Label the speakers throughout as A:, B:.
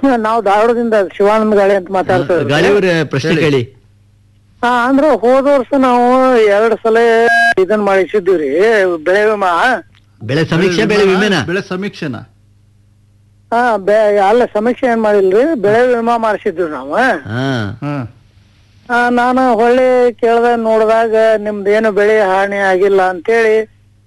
A: ನಾವು ಧಾರವಾಡದಿಂದ ಶಿವಾನಂದ ಗಾಳಿ ಅಂತ ಮಾತಾಡ್ತಾ ಇರೋದು.
B: ಗಾಳಿಯವರ ಪ್ರಶ್ನೆ ಕೇಳಿ
A: ಹಾ ಅಂದ್ರೆ ಹೋದ ವರ್ಷ ನಾವು ಎರಡ್ ಸಲ ಇದನ್ ಮಾಡಿಸಿದ್ವಿ ಬೆಳೆ ವಿಮಾ
B: ಬೆಳೆ ಸಮೀಕ್ಷೆ ಬೆಳೆ ವಿಮೆನ
C: ಬೆಳೆ ಸಮೀಕ್ಷೆನ
A: ಹಾ ಬೆ ಅಲ್ಲ ಸಮೀಕ್ಷೆ ಏನ್ ಮಾಡಿಲ್ರಿ ಬೆಳೆ ವಿಮಾ ಮಾಡಿಸಿದ್ವಿ ನಾವು
B: ಹಾ
C: ಹಾ
A: ಆ, ನಾನು ಹೊಳ್ಳಿ ಕೇಳ್ದ ನೋಡಿದಾಗ ನಿಮ್ದು ಏನು ಬೆಳೆ ಹಾನಿ ಆಗಿಲ್ಲ ಅಂತೇಳಿ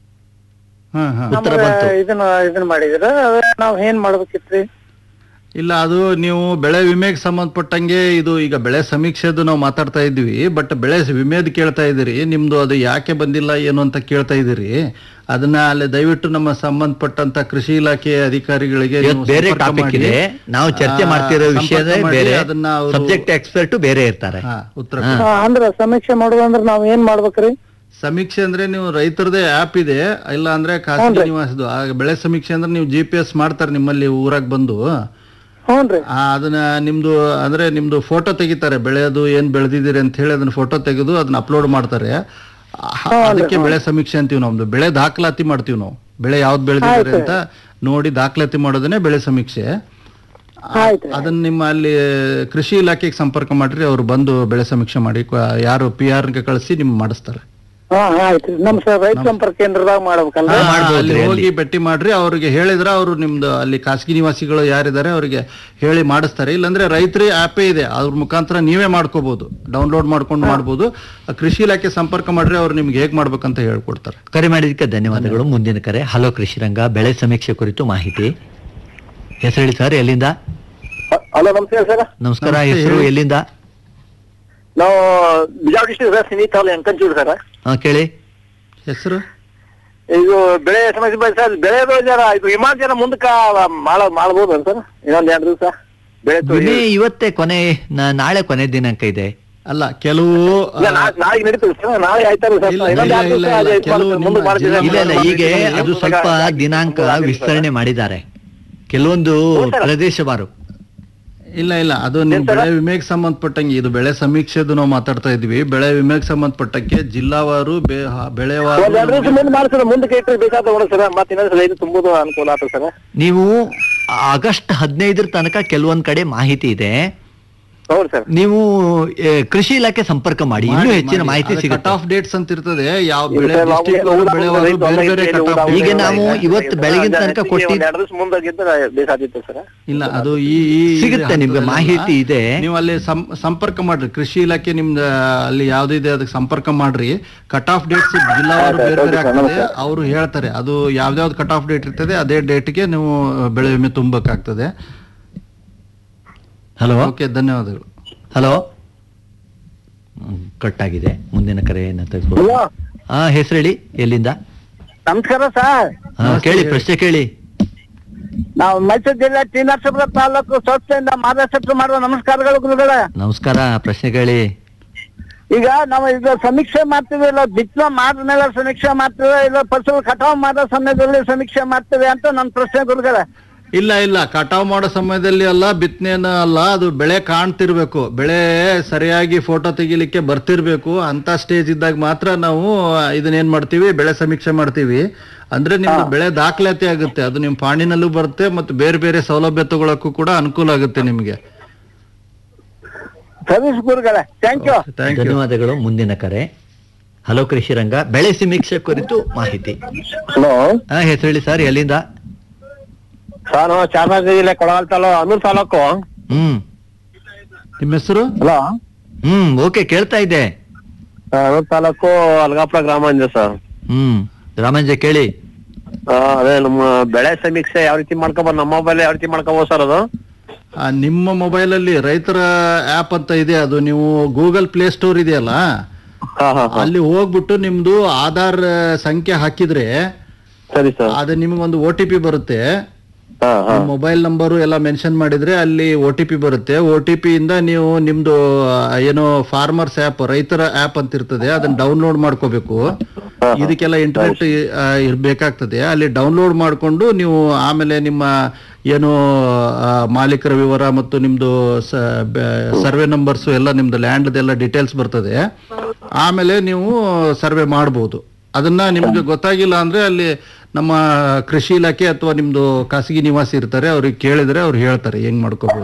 C: ಹಾ ಹಾ
B: ಉತ್ತರ
A: ನಮ್ಗ
B: ಬಂತು.
A: ಇದನ್ನ ಇದನ್ನ ಮಾಡಿದ್ರ ಅದ ನಾವ್ ಏನ್ ಮಾಡ್ಬೇಕಿತ್ರಿ
C: ಇಲ್ಲ ಅದು ನೀವು ಬೆಳೆ ವಿಮೆಗೆ ಸಂಬಂಧಪಟ್ಟಂಗೆ ಇದು ಈಗ ಬೆಳೆ ಸಮೀಕ್ಷೆದು ನಾವು ಮಾತಾಡ್ತಾ ಇದ್ವಿ ಬಟ್ ಬೆಳೆ ವಿಮೆದು ಕೇಳ್ತಾ ಇದ್ದೀರಿ ನಿಮ್ದು ಅದು ಯಾಕೆ ಬಂದಿಲ್ಲ ಏನು ಅಂತ ಕೇಳ್ತಾ ಇದ್ದೀರಿ ಅದನ್ನ ಅಲ್ಲಿ ದಯವಿಟ್ಟು ನಮ್ಮ ಸಂಬಂಧಪಟ್ಟಂತ ಕೃಷಿ ಇಲಾಖೆ ಅಧಿಕಾರಿಗಳಿಗೆ ನೀವು
B: ಇವತ್ತು ಬೇರೆ
C: ಸಂಪರ್ಕ
B: ಟಾಪಿಕ್
C: ಮಾಡಿ.
B: ಇದೆ ನಾವು ಚರ್ಚೆ
C: ಆ,
B: ಮಾಡ್ತಿರೋ
C: ಸಂಪರ್ಕ
B: ವಿಷಯನೇ
C: ಮಾಡಿ
B: ಬೇರೆ
C: ಅದನ್ನ ಅವ್ರು-
B: ಸಬ್ಜೆಕ್ಟ್ ಎಕ್ಸ್ಪರ್ಟ್ ಬೇರೆ ಇರ್ತಾರೆ
C: ಹಾ, ಉತ್ತರ
B: ಹಾ.
A: ಆ, ಅಂದ್ರ ಸಮೀಕ್ಷೆ ಮಾಡೋದಂದ್ರ ನಾವ್ ಏನ್ ಮಾಡ್ಬೇಕ್ರಿ
C: ಸಮೀಕ್ಷೆ ಅಂದ್ರೆ ನೀವು ರೈತರದೇ ಆಪ್ ಇದೆ ಇಲ್ಲ ಅಂದ್ರೆ ಖಾಸಗಿ ನಿವಾಸದ್ದು ಆ ಬೆಳೆ ಸಮೀಕ್ಷೆ ಅಂದ್ರೆ ನೀವು ಜಿ ಪಿ ಎಸ್ ಮಾಡ್ತಾರೆ ನಿಮ್ಮಲ್ಲಿ ಊರಾಗ ಬಂದು
A: ಹ್ಞೂನ್ರಿ
C: ಆ, ಅದನ್ನ ನಿಮ್ದು ಅಂದ್ರೆ ನಿಮ್ದು ಫೋಟೋ ತೆಗಿತಾರೆ ಬೆಳೆಯೋದು ಏನ್ ಬೆಳೆದಿದ್ದೀರಿ ಅಂತ ಹೇಳಿ ಅದನ್ನ ಫೋಟೋ ತೆಗೆದು ಅದನ್ನ ಅಪ್ಲೋಡ್ ಮಾಡ್ತಾರೆ ಆ, ಅದಕ್ಕೆ ಬೆಳೆ ಸಮೀಕ್ಷೆ ಅಂತೀವಿ ನಮ್ದು ಬೆಳೆ ದಾಖಲಾತಿ ಮಾಡ್ತೀವಿ ನಾವು ಬೆಳೆ ಯಾವ್ದು ಬೆಳೆದಿದ್ದಾರೆ ಅಂತ ನೋಡಿ ದಾಖಲಾತಿ ಮಾಡೋದನ್ನೇ ಬೆಳೆ ಸಮೀಕ್ಷೆ
A: ಆಯ್ತ್ರಿ
C: ಅದನ್ನ ನಿಮ್ಮ ಅಲ್ಲಿ ಕೃಷಿ ಇಲಾಖೆಗೆ ಸಂಪರ್ಕ ಮಾಡ್ರಿ ಅವ್ರು ಬಂದು ಬೆಳೆ ಸಮೀಕ್ಷೆ ಮಾಡಿ ಕ- ಯಾರು ಪಿ ಆರ್ ಕಳಿಸಿ ನಿಮ್ ಮಾಡಿಸ್ತಾರೆ
A: ಹಾ ಆಯ್ತ್ರಿ ನಮ್ ಸರ್ ರೈತ ಸಂಪರ್ಕ ಕೇಂದ್ರದಾಗ ಮಾಡ್ಬೇಕಲ್ರಿ
C: ಹಾ, ಅಲ್ಲಿ ಹೋಗಿ ಭೇಟಿ ಮಾಡ್ರಿ ಅವ್ರಿಗೆ ಹೇಳಿದ್ರೆ ಅವರು ನಿಮ್ದು ಅಲ್ಲಿ ಖಾಸಗಿ ನಿವಾಸಿಗಳು ಯಾರಿದ್ದಾರೆ ಅವರಿಗೆ ಹೇಳಿ ಮಾಡಿಸ್ತಾರೆ ಇಲ್ಲಾಂದ್ರೆ ರೈತರಿ ಆಪೇ ಇದೆ ಅದ್ರ ಮುಖಾಂತರ ನೀವೇ ಮಾಡ್ಕೋಬಹುದು ಡೌನ್ಲೋಡ್ ಮಾಡ್ಕೊಂಡು ಮಾಡ್ಬೋದು ಆ ಕೃಷಿ ಇಲಾಖೆ ಸಂಪರ್ಕ ಮಾಡ್ರಿ ಅವ್ರು ನಿಮ್ಗೆ ಹೇಗ್ ಮಾಡ್ಬೇಕಂತ ಹೇಳ್ಕೊಡ್ತಾರೆ
B: ಕರೆ ಮಾಡಿದ್ದಕ್ಕೆ ಧನ್ಯವಾದಗಳು ಮುಂದಿನ ಕರೆ ಹಲೋ ಕೃಷಿರಂಗ ಬೆಳೆ ಸಮೀಕ್ಷೆ ಕುರಿತು ಮಾಹಿತಿ ಹೆಸರು ಹೇಳಿ ಸರ್ ಎಲ್ಲಿಂದ
D: ಹಲೋ ನಮಸ್ಕಾರ ಸರ್
B: ನಮಸ್ಕಾರ
C: ನಮಸ್ತೆ,
B: ಹೆಸರು
C: ಹೇಳಿ.
B: ಎಲ್ಲಿಂದ
D: ನಾವು ಬಿಜಾಪುರ ಡಿಸ್ಟ್ರಿಕ್ಟ್ ಸರ್ ಸಿನಿ ತಾಲೂಕು ಅಂಕಂಚೂರು ಸರ್
B: ಹಾ ಕೇಳಿ
C: ಹೆಸರು
D: ಇದು ಬೆಳೆ ಸಮಸ್ಯೆ ಬಗ್ಗೆ ಸರ್ ಬೆಳೆ ಜರ ಇದು ವಿಮಾನ ಜನ ಮುಂದಕ್ಕ ಮಾಡ ಮಾಡ್ಬೋದು ಸರ್ ಇನ್ನೊಂದ್ ಎರಡು ದಿವಸ ಬೆಳೆ ತೊಯ್ದು-
B: ವಿಮೆ ಇವತ್ತೇ ಕೊನೆ ನಾ- ನಾಳೆ ಕೊನೆ ದಿನಾಂಕ ಇದೆ
C: ಅಲ್ಲ ಕೆಲವು
D: ಇಲ್ಲ, ನಾ- ನಾಳೆಗೆ ನಡೀತದೆ ಸರ್ ನಾಳೆ ಆಯ್ತಲ್ಲ ಸರ್
C: ಇಲ್ಲ,
D: ಇನ್ನೊಂದ್
C: ಇಲ್ಲ,
D: ಎರಡು ದಿವಸ
C: ಇಲ್ಲ,
D: ಅದು
C: ಇಲ್ಲ,
D: ಇದು
C: ಕೆಲವು
D: ಮಾಡ್ತೀವಿ, ಮುಂದಕ್ಕೆ
C: ನಿಮ್ಮ
D: ಮಾಡ್ತೀವಿ ಸರ್.
B: ಇಲ್ಲ ಇಲ್ಲ ಈಗ ಅದು ಸ್ವಲ್ಪ ದಿನಾಂಕ ವಿಸ್ತರಣೆ ಮಾಡಿದ್ದಾರೆ ಕೆಲವೊಂದು ಪ್ರದೇಶವಾರು
C: ಇಲ್ಲ ಇಲ್ಲ ಅದು ನಿಮ್ ಬೆಳೆ ವಿಮೆಗೆ ಸಂಬಂಧಪಟ್ಟಂಗೆ ಇದು ಬೆಳೆ ಸಮೀಕ್ಷೆದು ನಾವು ಮಾತಾಡ್ತಾ ಇದ್ವಿ ಬೆಳೆ ವಿಮೆಗೆ ಸಂಬಂಧಪಟ್ಟಕ್ಕೆ ಜಿಲ್ಲಾವಾರು ಬೆ- ಬೆಳೆವಾರು
D: ಒಂದ್ ಎರಡು ದಿವಸ ಮುಂದೆ ಮಾಡ್ತೀರ ಮುಂದಕ್ಕೆ ಇಟ್ಟರೆ ಬೇಕಾದ ನೋಡ ಸರ್ ಮತ್ತೆ ಇನ್ನೊಂದ್ ಸಲ ಇದು ತುಂಬುದು ಅನುಕೂಲ ಆಗ್ತದೆ ಸರ್
B: ನೀವು ಆಗಸ್ಟ್ ಹದಿನೈದರ ತನಕ ಕೆಲವೊಂದ್ ಕಡೆ ಮಾಹಿತಿ ಇದೆ
D: ಹೌದು ಸರ್
B: ನೀವು ಏ, ಕೃಷಿ ಇಲಾಖೆ ಸಂಪರ್ಕ ಮಾಡಿ ಇನ್ನೂ ಹೆಚ್ಚಿನ ಮಾಹಿತಿ
C: ಕಟ್
B: ಸಿಗುತ್ತೆ
C: ಆಫ್ ಡೇಟ್ಸ್ ಅಂತ ಇರ್ತದೆ ಯಾವ
D: ಇಲ್ಲ
C: ಬೆಳೆ
D: ಸರ್, ನಾವು
C: district
D: ಊರಾಗ
C: ಬೆಳೆವಾರು
D: ರೈತ
C: ಬೇರೆ ಬೇರೆ
D: ರೈತ
C: ಕಟ್ ಆಫ್
D: ಊರಾಗ
B: ಈಗ ನಾವು ಇವತ್ತು ಬೆಳಗಿನ ತನಕ ಕೊಟ್ಟಿದ್-
D: ಒಂದ್ ಎರಡು ದಿವಸ ಮುಂದಾಗಿದ್ರೆ ಬೇಕಾದಿತ್ತು ಸರ್
C: ಇಲ್ಲ ಅದು ಈ ಈ
B: ಸಿಗುತ್ತೆ
C: ಹಂತದಲ್ಲ.
B: ನಿಮ್ಗೆ ಮಾಹಿತಿ ಇದೆ.
C: ನೀವು ಅಲ್ಲಿ ಸಂ- ಸಂಪರ್ಕ ಮಾಡ್ರಿ ಕೃಷಿ ಇಲಾಖೆ ನಿಮ್ದು ಅಲ್ಲಿ ಯಾವ್ದಿದೆ ಅದಕ್ಕೆ ಸಂಪರ್ಕ ಮಾಡ್ರಿ ಕಟ್ ಆಫ್ ಡೇಟ್ಸ್ ಜಿಲ್ಲಾವಾರು ಬೇರೆ ಬೇರೆ ಆಗ್ತದೆ ಅವರು ಹೇಳ್ತಾರೆ ಅದು ಯಾವ್ದಾವ್ದು ಕಟ್ ಆಫ್ ಡೇಟ್ ಇರ್ತದೆ ಅದೇ ಡೇಟ್ಗೆ ನೀವು ಬೆಳೆ ವಿಮೆ ತುಂಬಬೇಕಾಗ್ತದೆ
B: ಹಲೋ
C: ಓಕೆ ಧನ್ಯವಾದಗಳು
B: ಹಲೋ ಕಟ್ ಆಗಿದೆ ಮುಂದಿನ ಕರೆ ತೆಗೆದುಕೊಳ್ಳಿ ಹಾ ಹೆಸರು ಹೇಳಿ ಎಲ್ಲಿಂದ
D: ನಮಸ್ಕಾರ ಸರ್
B: ಹಾ ಕೇಳಿ ಪ್ರಶ್ನೆ ಕೇಳಿ
D: ನಾವು ಮೈಸೂರು ಜಿಲ್ಲೆ ಟಿ ನರಸೀಪುರ ತಾಲೂಕು ಸ್ವಚ್ಛತೆಯಿಂದ ಮಾರ್ಗದರ್ಶನ ಮಾಡುವ ನಮಸ್ಕಾರಗಳು ಗುರುಗಳೇ
B: ನಮಸ್ಕಾರ ಪ್ರಶ್ನೆ ಕೇಳಿ
D: ಈಗ ನಾವು ಇದು ಸಮೀಕ್ಷೆ ಮಾಡ್ತೀವಿ ಇಲ್ಲ ಬಿತ್ತನೆ ಮಾಡಿದ್ಮೇಲೆ ಸಮೀಕ್ಷೆ ಮಾಡ್ತೀವಿ ಇಲ್ಲ ಫಸಲು ಕಟಾವು ಮಾಡೋ ಸಮಯದಲ್ಲಿ ಸಮೀಕ್ಷೆ ಮಾಡ್ತೀವಿ ಅಂತ ನನ್ನ ಪ್ರಶ್ನೆ ಗುರುಗಳೇ
C: ಇಲ್ಲ ಇಲ್ಲ ಕಟಾವ್ ಮಾಡೋ ಸಮಯದಲ್ಲಿ ಅಲ್ಲ ಬಿತ್ತನೆನ ಅಲ್ಲ ಅದು ಬೆಳೆ ಕಾಣ್ತಿರ್ಬೇಕು ಬೆಳೆ ಸರಿಯಾಗಿ ಫೋಟೋ ತೆಗಿಲಿಕ್ಕೆ ಬರ್ತಿರ್ಬೇಕು ಅಂತ ಸ್ಟೇಜ್ ಇದ್ದಾಗ ಮಾತ್ರ ನಾವು ಇದನ್ನೇನ್ ಮಾಡ್ತೀವಿ ಬೆಳೆ ಸಮೀಕ್ಷೆ ಮಾಡ್ತೀವಿ ಅಂದ್ರೆ ನಿಮ್ದು ಬೆಳೆ ದಾಖಲಾತಿ ಆಗುತ್ತೆ ಅದು ನಿಮ್ ಪಾಣಿನಲ್ಲೂ ಬರುತ್ತೆ ಮತ್ತು ಬೇರೆ ಬೇರೆ ಸೌಲಭ್ಯ ತಗೊಳಕ್ಕೂ ಕೂಡ ಅನುಕೂಲ ಆಗುತ್ತೆ ನಿಮ್ಗೆ
D: ಸತೀಶ್ ಗುರುಗಳೇ ಥ್ಯಾಂಕ್ ಯು
C: ಥ್ಯಾಂಕ್ ಯು
B: ಧನ್ಯವಾದಗಳು ಮುಂದಿನ ಕರೆ ಹಲೋ ಕೃಷಿ ರಂಗ ಬೆಳೆ ಸಮೀಕ್ಷೆ ಕುರಿತು ಮಾಹಿತಿ
D: ಹಲೋ
B: ಹಾ ಹೆಸರು ಹೇಳಿ ಸರ್ ಎಲ್ಲಿಂದ
D: ಸರ್ ನಾವು ಚಾಮರಾಜನಗರ ಜಿಲ್ಲೆ ಕೊಳಗಾಲ ತಾಲೂಕು ಅನೂರ್ ತಾಲೂಕು
B: ಹ್ಮ್
C: ನಿಮ್ಮ ಹೆಸರು
D: ಹಲೋ
B: ಹ್ಮ್ ಓಕೆ ಕೇಳ್ತಾ ಇದ್ದೆ
D: ಅನೂರ್ ತಾಲೂಕು ಅಲ್ಗಾಪುರ ಗ್ರಾಮ ಇದೆ ಸರ್
B: ಹ್ಮ್ ರಾಮಂಜ ಕೇಳಿ
D: ಅದೇ ನಮ್ಮ ಬೆಳೆ ಸಮೀಕ್ಷೆ ಯಾವ ರೀತಿ ಮಾಡ್ಕೊಬೋದು ನಮ್ಮ ಮೊಬೈಲ್ ಯಾವ ರೀತಿ ಮಾಡ್ಕೋಬೋದು ಸರ್ ಅದು
C: ಆ, ನಿಮ್ಮ ಮೊಬೈಲ್ ಅಲ್ಲಿ ರೈತರ ಆಪ್ ಅಂತ ಇದೆ ಅದು ನೀವು ಗೂಗಲ್ ಪ್ಲೇ ಸ್ಟೋರ್ ಇದೆಯಲ್ಲ
D: ಹಾ ಹಾ ಹಾ
C: ಅಲ್ಲಿ ಹೋಗ್ಬಿಟ್ಟು ನಿಮ್ದು ಆಧಾರ್ ಸಂಖ್ಯೆ ಹಾಕಿದ್ರೆ
D: ಸರಿ ಸರ್
C: ಅದು ನಿಮಗೊಂದು ಒ ಟಿ ಪಿ ಬರುತ್ತೆ
D: ಹಾ ಹಾ
C: ಮೊಬೈಲ್ ನಂಬರು ಎಲ್ಲ ಮೆನ್ಷನ್ ಮಾಡಿದ್ರೆ ಅಲ್ಲಿ ಒ ಟಿ ಪಿ ಬರುತ್ತೆ ಒ ಟಿ ಪಿ ಇಂದ ನೀವು ನಿಮ್ದು ಆ, ಏನೋ ಫಾರ್ಮರ್ಸ್ ಆಪ್ ರೈತರ ಆಪ್ ಅಂತ ಇರ್ತದೆ ಅದನ್ನ ಡೌನ್ಲೋಡ್ ಮಾಡ್ಕೋಬೇಕು ಇದಕ್ಕೆಲ್ಲ ಇಂಟರ್ನೆಟ್ ಇರ್ಬೇಕಾಗ್ತದೆ ಅಲ್ಲಿ ಡೌನ್ಲೋಡ್ ಮಾಡ್ಕೊಂಡು ನೀವು ಆಮೇಲೆ ನಿಮ್ಮ ಏನು ಆ, ಮಾಲೀಕರ ವಿವರ ಮತ್ತು ನಿಮ್ದು ಸರ್ವೆ ನಂಬರ್ಸ್ ಎಲ್ಲ ನಿಮ್ದು ಲ್ಯಾಂಡ್ ಎಲ್ಲ ಡೀಟೇಲ್ಸ್ ಬರ್ತದೆ ಆಮೇಲೆ ನೀವು ಸರ್ವೆ ಮಾಡ್ಬೋದು ಅದನ್ನ ನಿಮ್ಗೆ ಗೊತ್ತಾಗಿಲ್ಲ ಅಂದ್ರೆ ಅಲ್ಲಿ ನಮ್ಮ ಕೃಷಿ ಇಲಾಖೆ ಅಥವಾ ನಿಮ್ದು ಖಾಸಗಿ ನಿವಾಸಿ ಇರ್ತಾರೆ ಅವ್ರಿಗೆ ಕೇಳಿದ್ರೆ ಅವ್ರು ಹೇಳ್ತಾರೆ ಹೆಂಗ್ ಮಾಡ್ಕೋಬಹುದು